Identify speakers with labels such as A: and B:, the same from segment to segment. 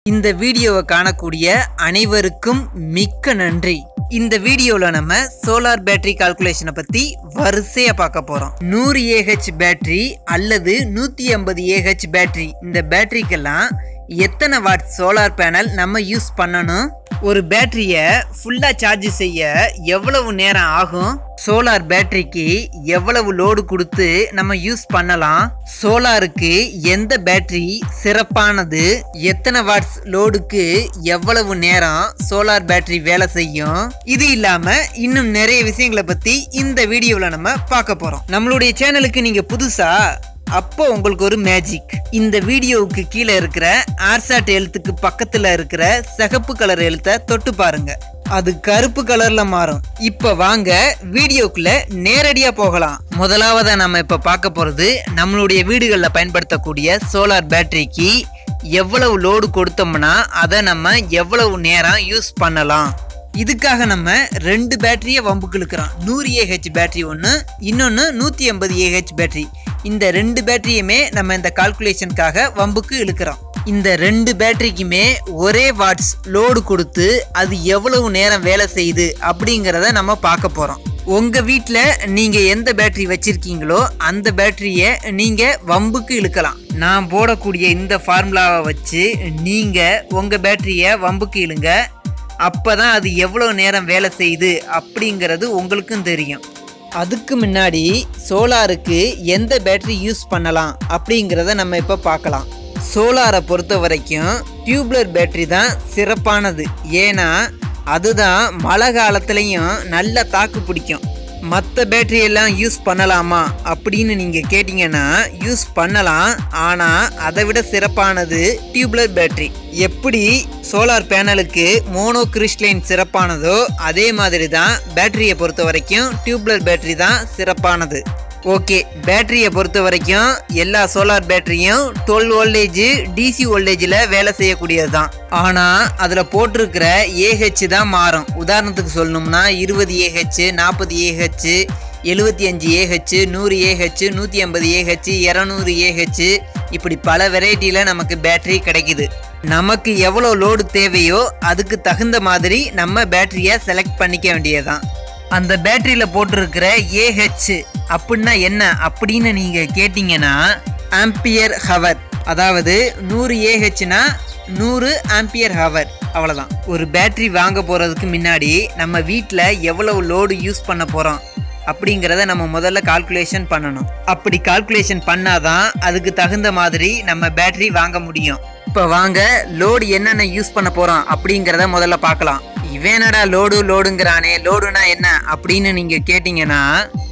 A: இந்த வீடியோவை காணக்கூடிய அனைவருக்கும் மிக்க நன்றி இந்த வீடியோவில் நம்ம சோலார் பேட்டரி கால்குலேஷனை பற்றி வரிசையாக பார்க்க போகிறோம் நூறு ஏஹெச் பேட்டரி அல்லது நூற்றி ஐம்பது ஏஹெச் பேட்டரி இந்த பேட்டரிக்கெல்லாம் எத்தனை வாட் சோலார் பேனல் நம்ம யூஸ் பண்ணணும் ஒரு பேட்டரியை ஃபுல்லாக சார்ஜ் செய்ய எவ்வளவு நேரம் ஆகும் சோலார் பேட்டரிக்கு எவ்வளவு லோடு கொடுத்து நம்ம யூஸ் பண்ணலாம் சோலாருக்கு எந்த பேட்டரி சிறப்பானது எத்தனை வாட்ஸ் லோடுக்கு எவ்வளவு நேரம் சோலார் பேட்டரி வேலை செய்யும் இது இல்லாம இன்னும் நிறைய விஷயங்களை பத்தி இந்த வீடியோவில் நம்ம பார்க்க போறோம் நம்மளுடைய சேனலுக்கு நீங்க புதுசா அப்போ உங்களுக்கு ஒரு மேஜிக் இந்த வீடியோவுக்கு கீழே இருக்கிற ஆர்சாட் எழுத்துக்கு பக்கத்துல இருக்கிற சிகப்பு கலர் எழுத்தை தொட்டு பாருங்க அது கருப்பு கலர்ல மாறும் இப்ப வாங்க வீடியோக்குள்ள நேரடியா போகலாம் முதலாவதா நம்ம இப்ப பார்க்க போறது நம்மளுடைய வீடுகளில் பயன்படுத்தக்கூடிய சோலார் பேட்டரிக்கு எவ்வளவு லோடு கொடுத்தோம்னா அதை நம்ம எவ்வளவு நேரம் யூஸ் பண்ணலாம் இதுக்காக நம்ம ரெண்டு பேட்டரியை வம்புக்கு இழுக்கிறோம் நூறு ஏஹெச் பேட்டரி ஒன்று இன்னொன்று நூற்றி எண்பது ஏஹெச் பேட்டரி இந்த ரெண்டு பேட்டரியுமே நம்ம இந்த கால்குலேஷனுக்காக வம்புக்கு இழுக்கிறோம் இந்த ரெண்டு பேட்டரிக்குமே ஒரே வாட்ஸ் லோடு கொடுத்து அது எவ்வளவு நேரம் வேலை செய்யுது அப்படிங்கிறத நம்ம பார்க்க போகிறோம் உங்கள் வீட்டில் நீங்கள் எந்த பேட்டரி வச்சுருக்கீங்களோ அந்த பேட்டரியை நீங்கள் வம்புக்கு இழுக்கலாம் நான் போடக்கூடிய இந்த ஃபார்முலாவை வச்சு நீங்கள் உங்கள் பேட்டரியை வம்புக்கு இழுங்க அப்போ தான் அது எவ்வளோ நேரம் வேலை செய்யுது அப்படிங்கிறது உங்களுக்கும் தெரியும் அதுக்கு முன்னாடி சோலாருக்கு எந்த பேட்டரி யூஸ் பண்ணலாம் அப்படிங்கிறத நம்ம இப்போ பார்க்கலாம் சோலாரை பொறுத்த வரைக்கும் டியூப்லர் பேட்டரி தான் சிறப்பானது ஏன்னா அதுதான் மழை காலத்துலேயும் நல்ல தாக்கு பிடிக்கும் மற்ற பேட்டரி எல்லாம் யூஸ் பண்ணலாமா அப்படின்னு நீங்கள் கேட்டிங்கன்னா யூஸ் பண்ணலாம் ஆனால் அதை விட சிறப்பானது டியூப்லர் பேட்டரி எப்படி சோலார் பேனலுக்கு மோனோ கிறிஸ்டலைன் சிறப்பானதோ அதே மாதிரி தான் பேட்டரியை பொறுத்த வரைக்கும் டியூப்லர் பேட்டரி தான் சிறப்பானது ஓகே பேட்டரியை பொறுத்த வரைக்கும் எல்லா சோலார் பேட்டரியும் டுவெல் வோல்டேஜ் டிசி வோல்டேஜில் வேலை செய்யக்கூடியது தான் ஆனால் அதில் போட்டிருக்கிற ஏஹெச் தான் மாறும் உதாரணத்துக்கு சொல்லணும்னா இருபது ஏஹெச் நாற்பது ஏஹெச் எழுபத்தி அஞ்சு ஏஹெச் நூறு ஏஹெச் நூற்றி ஐம்பது ஏஹெச் இரநூறு ஏஹெச் இப்படி பல வெரைட்டியில் நமக்கு பேட்டரி கிடைக்குது நமக்கு எவ்வளோ லோடு தேவையோ அதுக்கு தகுந்த மாதிரி நம்ம பேட்டரியை செலக்ட் பண்ணிக்க வேண்டியதுதான் அந்த பேட்டரியில் போட்டிருக்கிற ஏஹெச் அப்படின்னா என்ன அப்படின்னு நீங்கள் கேட்டிங்கன்னா ஆம்பியர் ஹவர் அதாவது நூறு ஏஹெச்னா நூறு ஆம்பியர் ஹவர் அவ்வளோதான் ஒரு பேட்டரி வாங்க போகிறதுக்கு முன்னாடி நம்ம வீட்டில் எவ்வளவு லோடு யூஸ் பண்ண போகிறோம் அப்படிங்கிறத நம்ம முதல்ல கால்குலேஷன் பண்ணணும் அப்படி கால்குலேஷன் பண்ணாதான் அதுக்கு தகுந்த மாதிரி நம்ம பேட்டரி வாங்க முடியும் இப்போ வாங்க லோடு என்னென்ன யூஸ் பண்ண போகிறோம் அப்படிங்கிறத முதல்ல பார்க்கலாம் இவேனடா லோடு லோடுங்கிறானே லோடுனா என்ன அப்படின்னு நீங்கள் கேட்டிங்கன்னா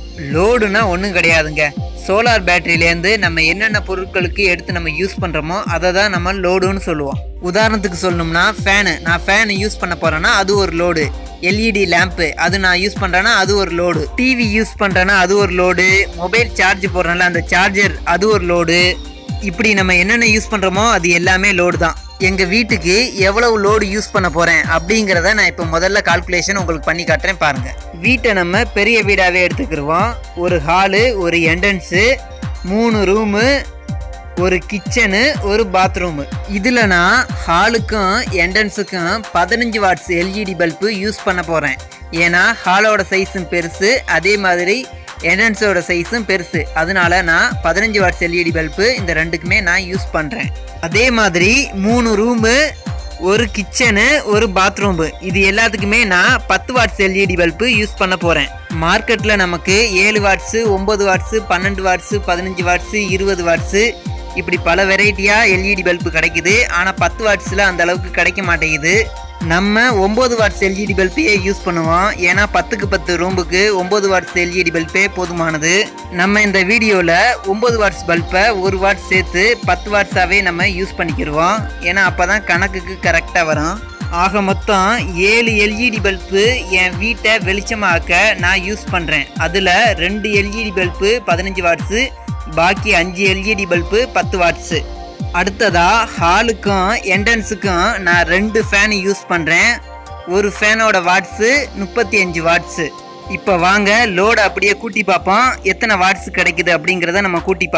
A: லோடுனா ஒன்றும் கிடையாதுங்க சோலார் பேட்டரியிலேருந்து நம்ம என்னென்ன பொருட்களுக்கு எடுத்து நம்ம யூஸ் பண்ணுறோமோ அதை தான் நம்ம லோடுன்னு சொல்லுவோம் உதாரணத்துக்கு சொல்லணும்னா ஃபேனு நான் ஃபேனு யூஸ் பண்ண போகிறேன்னா அது ஒரு லோடு எல்இடி லேம்ப்பு அது நான் யூஸ் பண்ணுறேன்னா அது ஒரு லோடு டிவி யூஸ் பண்ணுறேன்னா அது ஒரு லோடு மொபைல் சார்ஜ் போடுறேன்ல அந்த சார்ஜர் அது ஒரு லோடு இப்படி நம்ம என்னென்ன யூஸ் பண்ணுறோமோ அது எல்லாமே லோடு தான் எங்கள் வீட்டுக்கு எவ்வளவு லோடு யூஸ் பண்ண போகிறேன் அப்படிங்கிறத நான் இப்போ முதல்ல கால்குலேஷன் உங்களுக்கு பண்ணி காட்டுறேன் பாருங்கள் வீட்டை நம்ம பெரிய வீடாகவே எடுத்துக்கிடுவோம் ஒரு ஹாலு ஒரு என்ட்ரன்ஸு மூணு ரூமு ஒரு கிச்சனு ஒரு பாத்ரூமு இதில் நான் ஹாலுக்கும் என்ட்ரன்ஸுக்கும் பதினஞ்சு வாட்ஸ் எல்இடி பல்பு யூஸ் பண்ண போகிறேன் ஏன்னா ஹாலோட சைஸும் பெருசு அதே மாதிரி என்ட்ரன்ஸோட சைஸும் பெருசு அதனால நான் பதினஞ்சு வாட்ஸ் எல்இடி பல்பு இந்த ரெண்டுக்குமே நான் யூஸ் பண்ணுறேன் அதே மாதிரி மூணு ரூமு ஒரு கிச்சனு ஒரு பாத்ரூமு இது எல்லாத்துக்குமே நான் பத்து வாட்ஸ் எல்இடி பல்பு யூஸ் பண்ண போகிறேன் மார்க்கெட்டில் நமக்கு ஏழு வாட்ஸு ஒம்பது வாட்ஸு பன்னெண்டு வாட்ஸு பதினஞ்சு வாட்ஸு இருபது வாட்ஸு இப்படி பல வெரைட்டியாக எல்இடி பல்பு கிடைக்குது ஆனால் பத்து வாட்ஸில் அந்த அளவுக்கு கிடைக்க மாட்டேங்குது நம்ம ஒம்பது வாட்ஸ் எல்இடி பல்பையே யூஸ் பண்ணுவோம் ஏன்னா பத்துக்கு பத்து ரூமுக்கு ஒம்பது வாட்ஸ் எல்இடி பல்பே போதுமானது நம்ம இந்த வீடியோவில் ஒம்பது வாட்ஸ் பல்பை ஒரு வாட் சேர்த்து பத்து வாட்ஸாகவே நம்ம யூஸ் பண்ணிக்கிடுவோம் ஏன்னா அப்போ தான் கணக்குக்கு கரெக்டாக வரும் ஆக மொத்தம் ஏழு எல்இடி பல்பு என் வீட்டை வெளிச்சமாக்க நான் யூஸ் பண்ணுறேன் அதில் ரெண்டு எல்இடி பல்பு பதினஞ்சு வாட்ஸு பாக்கி அஞ்சு எல்இடி பல்பு பத்து வாட்ஸு அடுத்ததா ஹாலுக்கும் என்ட்ரன்ஸுக்கும் நான் ரெண்டு ஃபேன் யூஸ் பண்ணுறேன் ஒரு ஃபேனோட வாட்ஸு முப்பத்தி அஞ்சு வாட்ஸு இப்போ வாங்க லோடு அப்படியே கூட்டி பார்ப்போம் எத்தனை வாட்ஸ் கிடைக்குது அப்படிங்கிறத நம்ம கூட்டி பார்ப்போம்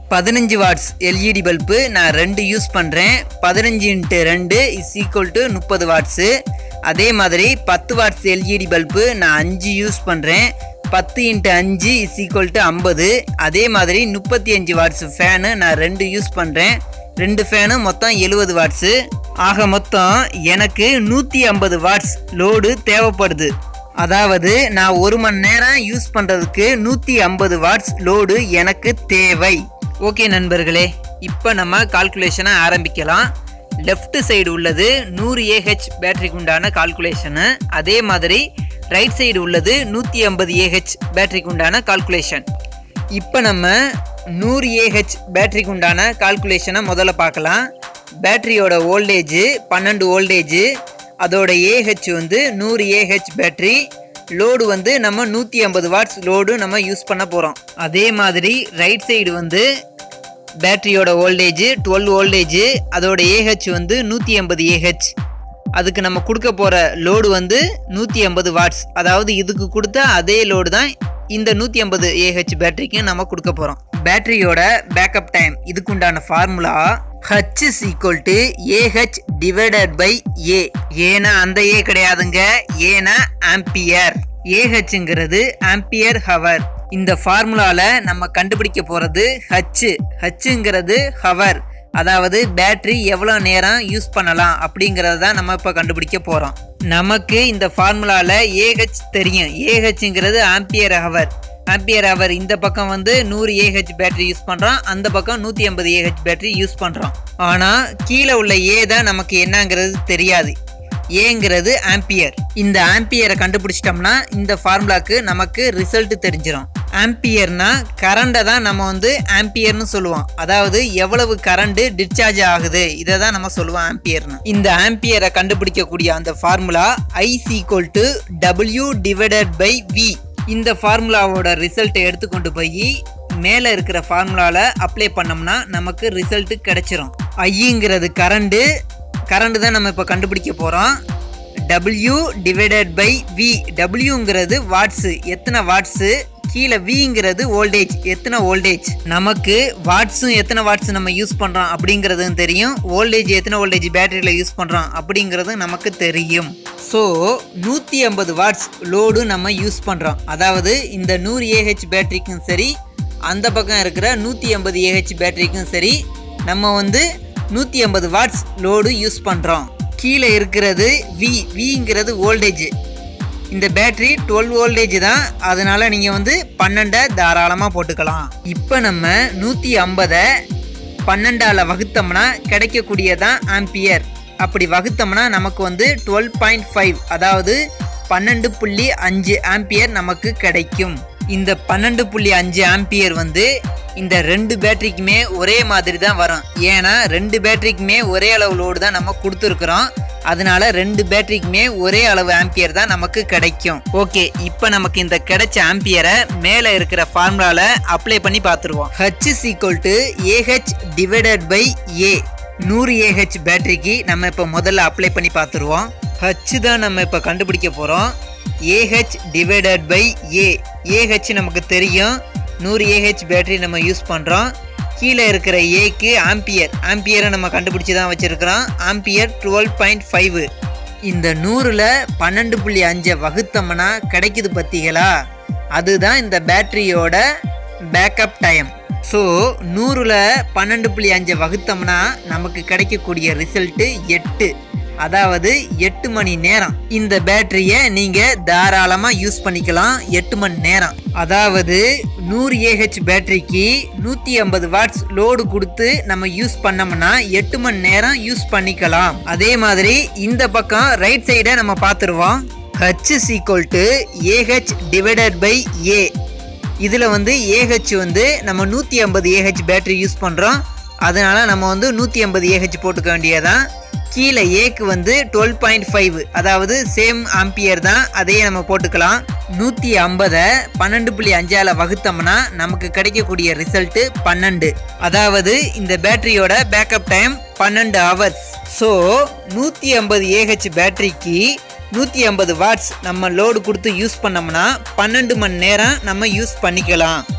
A: பதினஞ்சு வாட்ஸ் எல்இடி பல்பு நான் ரெண்டு யூஸ் பண்ணுறேன் பதினஞ்சு இன்ட்டு ரெண்டு இஸ் ஈக்குவல் டு முப்பது வாட்ஸு அதே மாதிரி பத்து வாட்ஸ் எல்இடி பல்பு நான் அஞ்சு யூஸ் பண்ணுறேன் பத்து இன்ட்டு அஞ்சு இஸ் ஈக்குவல் டு ஐம்பது அதே மாதிரி முப்பத்தி அஞ்சு வாட்ஸ் ஃபேனு நான் ரெண்டு யூஸ் பண்ணுறேன் ரெண்டு ஃபேனு மொத்தம் எழுபது வாட்ஸு ஆக மொத்தம் எனக்கு நூற்றி ஐம்பது வாட்ஸ் லோடு தேவைப்படுது அதாவது நான் ஒரு மணி நேரம் யூஸ் பண்ணுறதுக்கு நூற்றி ஐம்பது வாட்ஸ் லோடு எனக்கு தேவை ஓகே நண்பர்களே இப்போ நம்ம கால்குலேஷனை ஆரம்பிக்கலாம் லெஃப்ட் சைடு உள்ளது நூறு ஏஹெச் பேட்டரிக்கு உண்டான கால்குலேஷனு அதே மாதிரி ரைட் சைடு உள்ளது நூற்றி ஐம்பது ஏஹெச் பேட்டரிக்கு உண்டான கால்குலேஷன் இப்போ நம்ம நூறு ஏஹெச் பேட்டரிக்கு உண்டான கால்குலேஷனை முதல்ல பார்க்கலாம் பேட்டரியோட வோல்டேஜ் பன்னெண்டு வோல்டேஜ் அதோட ஏஹெச் வந்து நூறு ஏஹெச் பேட்டரி லோடு வந்து நம்ம நூற்றி ஐம்பது வாட்ஸ் லோடு நம்ம யூஸ் பண்ண போகிறோம் அதே மாதிரி ரைட் சைடு வந்து பேட்டரியோட வோல்டேஜ் டுவெல் வோல்டேஜ் அதோட ஏஹெச் வந்து நூற்றி எண்பது ஏஹெச் அதுக்கு நம்ம கொடுக்க போகிற லோடு வந்து நூற்றி ஐம்பது வாட்ஸ் அதாவது இதுக்கு கொடுத்த அதே லோடு தான் இந்த நூற்றி ஐம்பது ஏஹெச் பேட்டரிக்கு நம்ம கொடுக்க போகிறோம் பேட்டரியோட பேக்கப் டைம் இதுக்கு உண்டான formula H is equal to AH divided by A ஏன்னா அந்த ஏ கிடையாதுங்க ஏன்னா ஆம்பியர் ஏஹெச்ங்கிறது ஆம்பியர் ஹவர் இந்த ஃபார்முலால நம்ம கண்டுபிடிக்க போறது ஹச் ஹச்சுங்கிறது ஹவர் அதாவது பேட்டரி எவ்வளோ நேரம் யூஸ் பண்ணலாம் அப்படிங்கிறத தான் நம்ம இப்போ கண்டுபிடிக்க போகிறோம் நமக்கு இந்த ஃபார்முலாவில் ஏஹெச் தெரியும் ஏஹெச்ங்கிறது ஆம்பியர் ஹவர் ஆம்பியர் ஹவர் இந்த பக்கம் வந்து நூறு ஏஹெச் பேட்டரி யூஸ் பண்ணுறோம் அந்த பக்கம் நூற்றி ஐம்பது ஏஹெச் பேட்டரி யூஸ் பண்ணுறோம் ஆனால் கீழே உள்ள ஏ தான் நமக்கு என்னங்கிறது தெரியாது ஏங்கிறது ஆம்பியர் இந்த ஆம்பியரை கண்டுபிடிச்சிட்டோம்னா இந்த ஃபார்முலாக்கு நமக்கு ரிசல்ட் தெரிஞ்சிடும் ஆம்பியர்னா கரண்டை தான் நம்ம வந்து ஆம்பியர்னு சொல்லுவோம் அதாவது எவ்வளவு கரண்ட் டிஸ்சார்ஜ் ஆகுது இதை தான் நம்ம சொல்லுவோம் ஆம்பியர்னு இந்த ஆம்பியரை கண்டுபிடிக்கக்கூடிய அந்த formula I is equal to W divided by V இந்த ஃபார்முலாவோட ரிசல்ட்டை எடுத்துக்கொண்டு போய் மேலே இருக்கிற ஃபார்முலாவில் அப்ளை பண்ணோம்னா நமக்கு ரிசல்ட் கிடைச்சிரும் ஐங்கிறது கரண்டு கரண்ட் தான் நம்ம இப்போ கண்டுபிடிக்க போகிறோம் டபிள்யூ டிவைடட் பை வி டபிள்யூங்கிறது வாட்ஸு எத்தனை வாட்ஸு கீழே விங்கிறது வோல்டேஜ் எத்தனை வோல்டேஜ் நமக்கு வாட்ஸும் எத்தனை வாட்ஸ் நம்ம யூஸ் பண்ணுறோம் அப்படிங்கிறதும் தெரியும் வோல்டேஜ் எத்தனை வோல்டேஜ் பேட்டரியில் யூஸ் பண்ணுறோம் அப்படிங்கிறதும் நமக்கு தெரியும் ஸோ நூற்றி ஐம்பது வாட்ஸ் லோடு நம்ம யூஸ் பண்ணுறோம் அதாவது இந்த நூறு ஏஹெச் பேட்டரிக்கும் சரி அந்த பக்கம் இருக்கிற நூற்றி ஐம்பது ஏஹெச் பேட்டரிக்கும் சரி நம்ம வந்து நூற்றி ஐம்பது வாட்ஸ் லோடு யூஸ் பண்ணுறோம் கீழே இருக்கிறது வி விங்கிறது வோல்டேஜ் இந்த பேட்டரி டுவெல் வோல்டேஜ் தான் அதனால நீங்கள் வந்து பன்னெண்டை தாராளமாக போட்டுக்கலாம் இப்போ நம்ம நூற்றி ஐம்பதை பன்னெண்டால் வகுத்தோம்னா கிடைக்கக்கூடியதான் ஆம்பியர் அப்படி வகுத்தோம்னா நமக்கு வந்து டுவெல் பாயிண்ட் ஃபைவ் அதாவது பன்னெண்டு புள்ளி அஞ்சு ஆம்பியர் நமக்கு கிடைக்கும் இந்த பன்னெண்டு புள்ளி அஞ்சு ஆம்பியர் வந்து இந்த ரெண்டு பேட்டரிக்குமே ஒரே மாதிரி தான் வரும் ஏன்னா ரெண்டு பேட்டரிக்குமே ஒரே அளவு லோடு தான் நம்ம கொடுத்துருக்குறோம் அதனால ரெண்டு பேட்டரிக்குமே ஒரே அளவு ஆம்பியர் தான் நமக்கு கிடைக்கும் ஓகே இப்போ நமக்கு இந்த கிடைச்ச ஆம்பியரை மேலே இருக்கிற ஃபார்முலால அப்ளை பண்ணி பார்த்துருவோம் H is equal to AH divided by A நூறு ஏஹெச் பேட்டரிக்கு நம்ம இப்போ முதல்ல அப்ளை பண்ணி பார்த்துருவோம் ஹச் தான் நம்ம இப்போ கண்டுபிடிக்க போகிறோம் AH divided by A AH நமக்கு தெரியும் நூறு ஏஹெச் பேட்டரி நம்ம யூஸ் பண்ணுறோம் கீழே இருக்கிற ஏக்கு ஆம்பியர் ஆம்பியரை நம்ம கண்டுபிடிச்சி தான் வச்சுருக்கிறோம் ஆம்பியர் டுவெல் பாயிண்ட் ஃபைவ் இந்த நூறில் பன்னெண்டு புள்ளி அஞ்சை வகுத்தோம்னா கிடைக்குது பார்த்தீங்களா அதுதான் இந்த பேட்டரியோட பேக்கப் டைம் ஸோ நூறில் பன்னெண்டு புள்ளி அஞ்சை வகுத்தோம்னா நமக்கு கிடைக்கக்கூடிய ரிசல்ட்டு எட்டு அதாவது எட்டு மணி நேரம் இந்த பேட்டரியை நீங்கள் தாராளமாக யூஸ் பண்ணிக்கலாம் எட்டு மணி நேரம் அதாவது நூறு ஏஹெச் பேட்டரிக்கு நூற்றி ஐம்பது வாட்ஸ் லோடு கொடுத்து நம்ம யூஸ் பண்ணோம்னா எட்டு மணி நேரம் யூஸ் பண்ணிக்கலாம் அதே மாதிரி இந்த பக்கம் ரைட் சைடை நம்ம பார்த்துருவோம் H is equal to AH divided by A இதில் வந்து ஏஹெச் வந்து நம்ம நூற்றி ஐம்பது ஏஹெச் பேட்டரி யூஸ் பண்ணுறோம் அதனால நம்ம வந்து நூற்றி ஐம்பது ஏஹெச் போட்டுக்க வேண்டியதான் கீழே ஏக்கு வந்து டுவெல் பாயிண்ட் ஃபைவ் அதாவது சேம் ஆம்பியர் தான் அதையே நம்ம போட்டுக்கலாம் நூற்றி ஐம்பதை பன்னெண்டு புள்ளி அஞ்சால் வகுத்தோம்னா நமக்கு கிடைக்கக்கூடிய ரிசல்ட்டு பன்னெண்டு அதாவது இந்த பேட்டரியோட பேக்கப் டைம் பன்னெண்டு ஹவர்ஸ் ஸோ நூற்றி ஐம்பது ஏஹெச் பேட்டரிக்கு நூற்றி ஐம்பது வாட்ஸ் நம்ம லோடு கொடுத்து யூஸ் பண்ணோம்னா பன்னெண்டு மணி நேரம் நம்ம யூஸ் பண்ணிக்கலாம்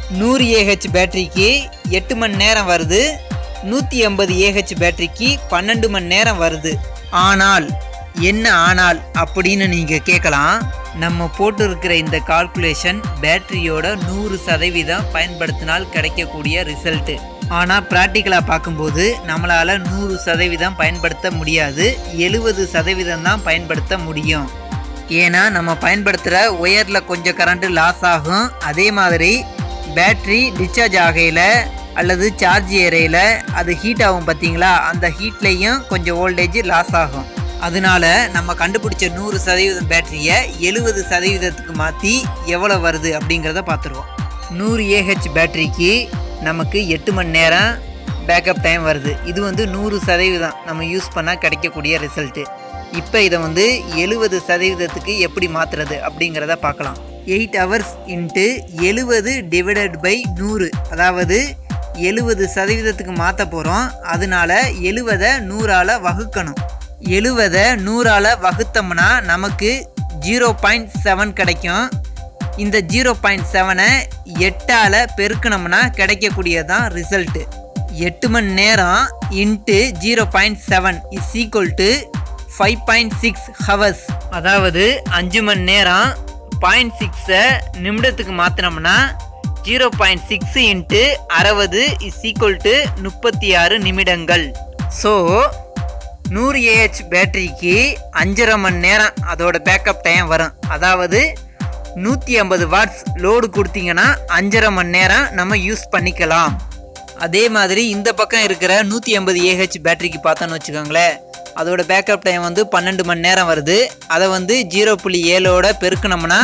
A: நூறு ஏஹெச் பேட்டரிக்கு எட்டு மணி நேரம் வருது நூற்றி எண்பது ஏஹெச் பேட்டரிக்கு பன்னெண்டு மணி நேரம் வருது ஆனால் என்ன ஆனால் அப்படின்னு நீங்கள் கேட்கலாம் நம்ம போட்டு இருக்கிற இந்த கால்குலேஷன் பேட்டரியோட நூறு சதவீதம் பயன்படுத்தினால் கிடைக்கக்கூடிய ரிசல்ட்டு ஆனால் ப்ராக்டிக்கலாக பார்க்கும்போது நம்மளால் நூறு சதவீதம் பயன்படுத்த முடியாது எழுபது சதவீதம் தான் பயன்படுத்த முடியும் ஏன்னா நம்ம பயன்படுத்துகிற ஒயரில் கொஞ்சம் கரண்ட்டு லாஸ் ஆகும் அதே மாதிரி பேட்ரி டிஸ்சார்ஜ் ஆகையில் அல்லது சார்ஜ் ஏறையில் அது ஹீட் ஆகும் பார்த்தீங்களா அந்த ஹீட்லேயும் கொஞ்சம் வோல்டேஜ் லாஸ் ஆகும் அதனால நம்ம கண்டுபிடிச்ச நூறு சதவீதம் பேட்டரியை எழுபது சதவீதத்துக்கு மாற்றி எவ்வளோ வருது அப்படிங்கிறத பார்த்துருவோம் நூறு ஏஹெச் பேட்டரிக்கு நமக்கு எட்டு மணி நேரம் பேக்கப் டைம் வருது இது வந்து நூறு சதவீதம் நம்ம யூஸ் பண்ணால் கிடைக்கக்கூடிய ரிசல்ட்டு இப்போ இதை வந்து எழுபது சதவீதத்துக்கு எப்படி மாற்றுறது அப்படிங்கிறத பார்க்கலாம் எயிட் ஹவர்ஸ் இன்ட்டு எழுபது டிவைடட் பை நூறு அதாவது எழுபது சதவீதத்துக்கு மாற்ற போகிறோம் அதனால எழுவதை நூறால் வகுக்கணும் எழுவதை நூறால் வகுத்தோம்னா நமக்கு ஜீரோ பாயிண்ட் செவன் கிடைக்கும் இந்த ஜீரோ பாயிண்ட் செவனை எட்டால் பெருக்கணும்னா கிடைக்கக்கூடியதான் ரிசல்ட்டு எட்டு மணி நேரம் into zero point seven is equal to five point six hours அதாவது அஞ்சு மணி நேரம் பாயிண்ட் சிக்ஸை நிமிடத்துக்கு மாற்றினோம்னா ஜீரோ பாயிண்ட் சிக்ஸ் இன்ட்டு அறுபது இஸ் ஈக்குவல் டு முப்பத்தி ஆறு நிமிடங்கள் ஸோ நூறு ஏஹெச் பேட்டரிக்கு அஞ்சரை மணி நேரம் அதோட பேக்கப் டைம் வரும் அதாவது நூற்றி ஐம்பது வாட்ஸ் லோடு கொடுத்தீங்கன்னா அஞ்சரை மணி நேரம் நம்ம யூஸ் பண்ணிக்கலாம் அதே மாதிரி இந்த பக்கம் இருக்கிற நூற்றி ஐம்பது ஏஹெச் பேட்டரிக்கு பார்த்தோன்னு வச்சுக்கோங்களேன் அதோட பேக்கப் டைம் வந்து பன்னெண்டு மணி நேரம் வருது அதை வந்து ஜீரோ புள்ளி ஏழோட பெருக்கணும்னா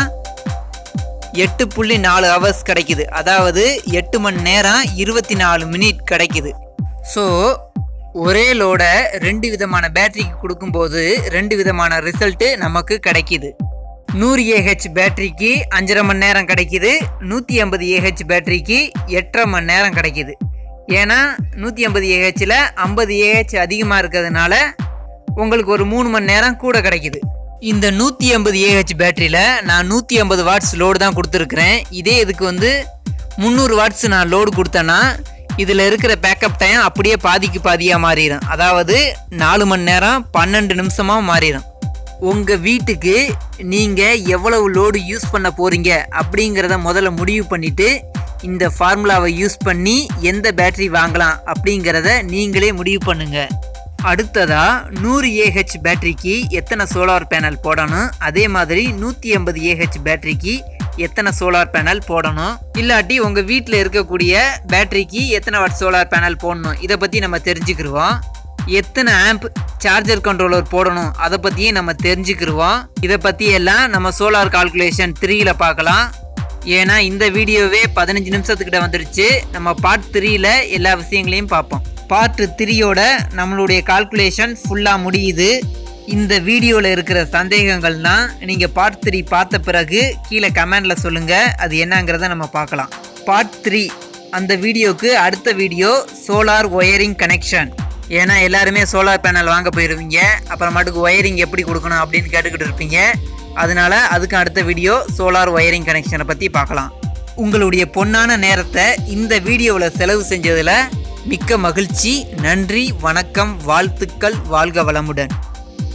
A: எட்டு புள்ளி நாலு ஹவர்ஸ் கிடைக்குது அதாவது எட்டு மணி நேரம் இருபத்தி நாலு மினிட் கிடைக்குது ஸோ ஒரே லோட ரெண்டு விதமான பேட்டரிக்கு கொடுக்கும்போது ரெண்டு விதமான ரிசல்ட்டு நமக்கு கிடைக்குது நூறு ஏஹெச் பேட்டரிக்கு அஞ்சரை மணி நேரம் கிடைக்குது நூற்றி ஐம்பது ஏஹெச் பேட்டரிக்கு எட்டரை மணி நேரம் கிடைக்குது ஏன்னா நூற்றி ஐம்பது ஏஹெச்சில் ஐம்பது ஏஹெச் அதிகமாக இருக்கிறதுனால உங்களுக்கு ஒரு மூணு மணி நேரம் கூட கிடைக்குது இந்த நூற்றி ஐம்பது ஏஹெச் பேட்டரியில் நான் நூற்றி ஐம்பது வாட்ஸ் லோடு தான் கொடுத்துருக்குறேன் இதே இதுக்கு வந்து முந்நூறு வாட்ஸ் நான் லோடு கொடுத்தேன்னா இதில் இருக்கிற பேக்கப் டைம் அப்படியே பாதிக்கு பாதியாக மாறிடும் அதாவது நாலு மணி நேரம் பன்னெண்டு நிமிஷமாக மாறிடும் உங்கள் வீட்டுக்கு நீங்கள் எவ்வளவு லோடு யூஸ் பண்ண போகிறீங்க அப்படிங்கிறத முதல்ல முடிவு பண்ணிவிட்டு இந்த ஃபார்முலாவை யூஸ் பண்ணி எந்த பேட்டரி வாங்கலாம் அப்படிங்கிறத நீங்களே முடிவு பண்ணுங்கள் அடுத்ததா நூறு ஏஹெச் பேட்டரிக்கு எத்தனை சோலார் பேனல் போடணும் அதே மாதிரி நூற்றி எண்பது ஏஹெச் பேட்டரிக்கு எத்தனை சோலார் பேனல் போடணும் இல்லாட்டி உங்கள் வீட்டில் இருக்கக்கூடிய பேட்டரிக்கு எத்தனை வாட் சோலார் பேனல் போடணும் இதை பற்றி நம்ம தெரிஞ்சுக்கிருவோம் எத்தனை ஆம்ப் சார்ஜர் கண்ட்ரோலர் போடணும் அதை பற்றியும் நம்ம தெரிஞ்சுக்கிருவோம் இதை பற்றி எல்லாம் நம்ம சோலார் கால்குலேஷன் த்ரீல பார்க்கலாம் ஏன்னா இந்த வீடியோவே பதினஞ்சு நிமிஷத்துக்கிட்ட வந்துருச்சு நம்ம பார்ட் த்ரீல எல்லா விஷயங்களையும் பார்ப்போம் பார்ட் த்ரீயோட நம்மளுடைய கால்குலேஷன் ஃபுல்லாக முடியுது இந்த வீடியோவில் இருக்கிற சந்தேகங்கள்லாம் நீங்கள் பார்ட் த்ரீ பார்த்த பிறகு கீழே கமெண்டில் சொல்லுங்கள் அது என்னங்கிறத நம்ம பார்க்கலாம் பார்ட் த்ரீ அந்த வீடியோக்கு அடுத்த வீடியோ சோலார் ஒயரிங் கனெக்ஷன் ஏன்னா எல்லாருமே சோலார் பேனல் வாங்க போயிருவீங்க அப்புறமாட்டுக்கு ஒயரிங் எப்படி கொடுக்கணும் அப்படின்னு கேட்டுக்கிட்டு இருப்பீங்க அதனால அதுக்கு அடுத்த வீடியோ சோலார் ஒயரிங் கனெக்ஷனை பற்றி பார்க்கலாம் உங்களுடைய பொன்னான நேரத்தை இந்த வீடியோவில் செலவு செஞ்சதில் மிக்க மகிழ்ச்சி நன்றி வணக்கம் வாழ்த்துக்கள் வாழ்க வளமுடன்